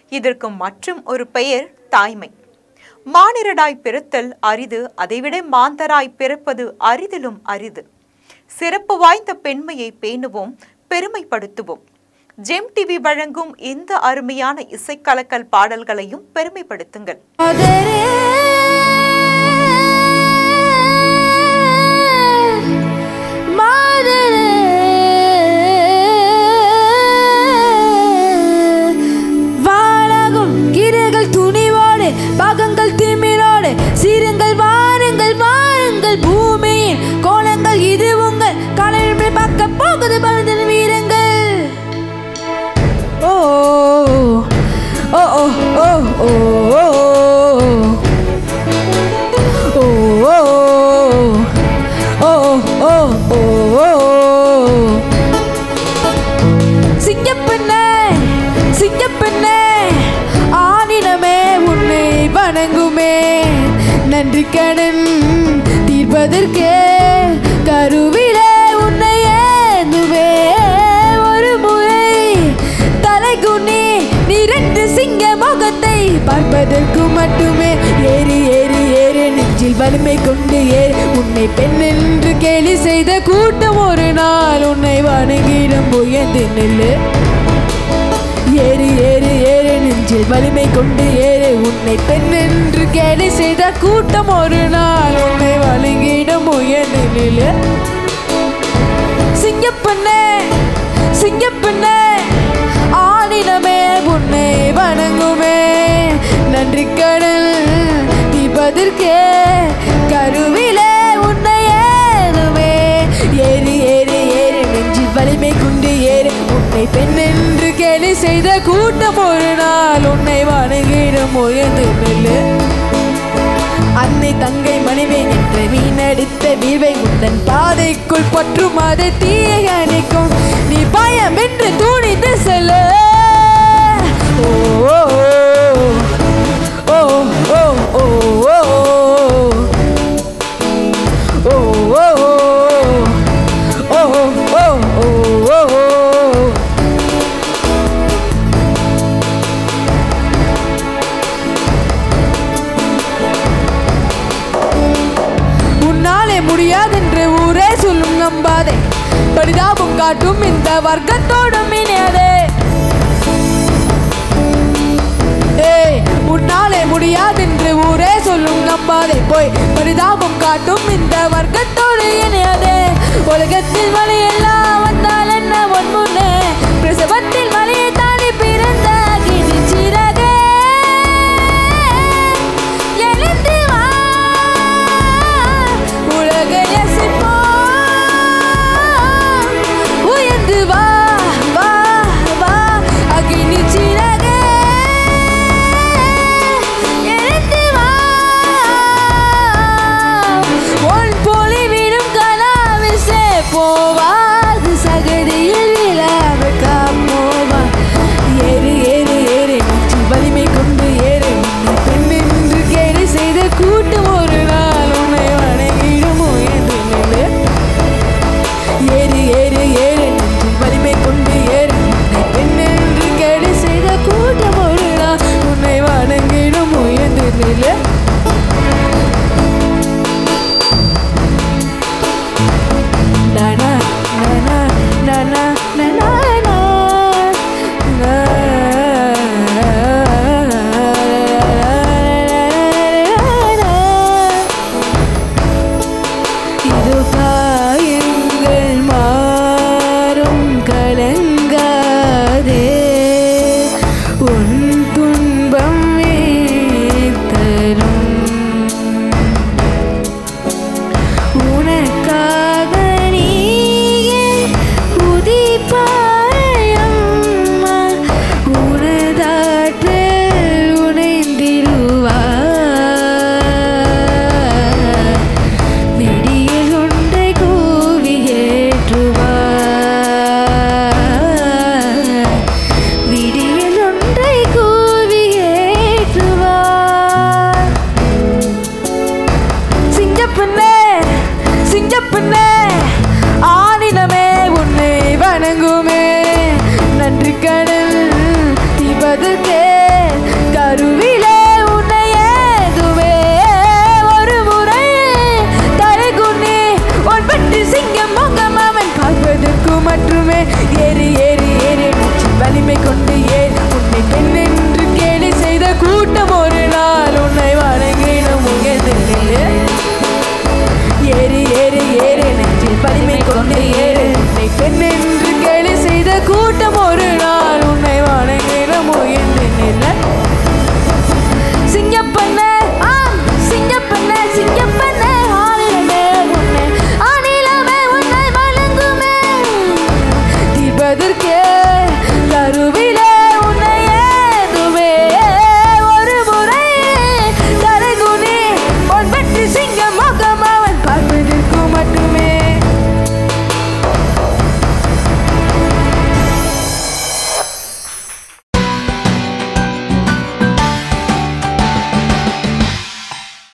இதற்கு மற்றும் ஒரு பெயர் தாய்மை மானிரடாய் பிறத்தல் அரிது அதைவிட மாந்தராய் பிறப்பது அரிதிலும் அரிது சிறப்பு வாய்ந்த பெண்மையை பேணுவோம் பெருமைப்படுத்துவோம் ஜெம் டிவி வழங்கும் இந்த அருமையான இசைக்கலக்கல் பாடல்களையும் பெருமைப்படுத்துங்கள் மாதரே மாதரே வாழாகும் கிரைகள் துணிவோடு பாகங்கள் திமிரோடு சீருங்கள் வாருங்கள் வாருங்கள் பூமியின் கோலங்கள் இது உங்கள் காலையில் பார்க்க போகுது பழுதன் வீரங்கள் ஓ ஓ ஓ ஓ ஓ ஓ ஓ ஓ ஓ ஓ சிங்கப்பெண்ணே சிங்கப்பெண்ணே ஆனினமே உன்னை வணங்குமே நன்றி கடன் தீர்ப்பதற்கே கருவிலே உன்னை ஏந்துவே ஒரு முறை தலை குனி நிரண்டு சிங்க முகத்தை பார்ப்பதற்கு மட்டுமே ஏறி ஏறி ஏறு நெஞ்சில் வலிமை கொண்டு ஏறு உன்னை பெண் என்று கேலி செய்த கூட்டம் ஒரு நாள் உன்னை வணங்கிடம் உயர்ந்து நில்லு ஏறு ஏறு ஏறு நெஞ்சில் வலிமை கொண்டு ஏறு உன்னை பெண் என்று கேலி செய்த கூட்டம் ஒரு நாள் உன்னை வணங்கிடம் உயர்ந்து நில்லு சிங்கப்பண்ணே சிங்கப்பண்ணே ஆனினமே உன்னை வணங்குமே நன்றி கடல் தீபதற்கே கருவிலே உன்னை ஏறுமே ஏறி ஏறி ஏறி நெஞ்சில் வலிமை கொண்டு ஏறு உன்னை பெண் என்று கேலி செய்த கூட்டம் ஒரு நாள் உன்னை வணங்கிடும் உயர்ந்து நெல்லு அன்னை தங்கை மனைவி என்று வீணடித்த வீழ்வை உந்தன் பாதைக்குள் பற்றும் அதை தீயை அணைக்கும் நீ பயம் என்று துணிந்து செல்ல ஓ ஓ ஓ ஓ ஓ ஓ ஓ ஓ ஓ ஓ ஓ ஓ உன்னாலே முடியாதென்று ஊரே சொல்லும் நம்பாதே பரிதாபம் காட்டும் இந்த வர்க்கத்தோடும் இணையாதே ஏய் உன்னாலே முடியாதென்று ஊரே சொல்லும் நம்பாதே போய் பரிதாபம் காட்டும் இந்த வர்க்கத்தோடு இணையாதே உலகத்தில் வழி எல்லாம் வந்தால் என்ன ஒன்முன்னே பிரசவத்தில் வழியை தாண்டி பிறந்த கிழிச்சிறகே எழுந்து வா உலகை யசிப்போம். உயர்ந்து வா வா வா அகினி சிறகே எழுந்து வா உன் பொலிவிடும் கனாவில் போவாது சகதியில் விழாமல் காப்போவா ஏறு ஏறு ஏறு நெஞ்சில் வலிமை கொண்டு ஏறு உன்னை பெண் என்று கேலி செய்த கூட்டம் ஒரு நாள் உன்னை வணங்கிடும் உயர்ந்து நில்லு ஏறு ஏறு ஏறு நெஞ்சில் வலிமை கொண்டு ஏறு உன்னை பெண் என்று கேலி செய்த கூட்டம் ஒரு நாள் உன்னை வணங்கிடும் உயர்ந்து நில்லு நனா நனா நனா நனா இது காயங்கள் மாறும் கலங்காதே உன் துன்பம் தரும் உனக்காக நீயே உதிப்பாயம்மா உனதாற்றில் உணைந்திடுவார் விடியல் ஒன்றை கூவி ஏற்றுவார் விடியல் ஒன்றை கூவி ஏற்றுவார் சிங்கப்பண்ணே சிங்கப்பண்ணே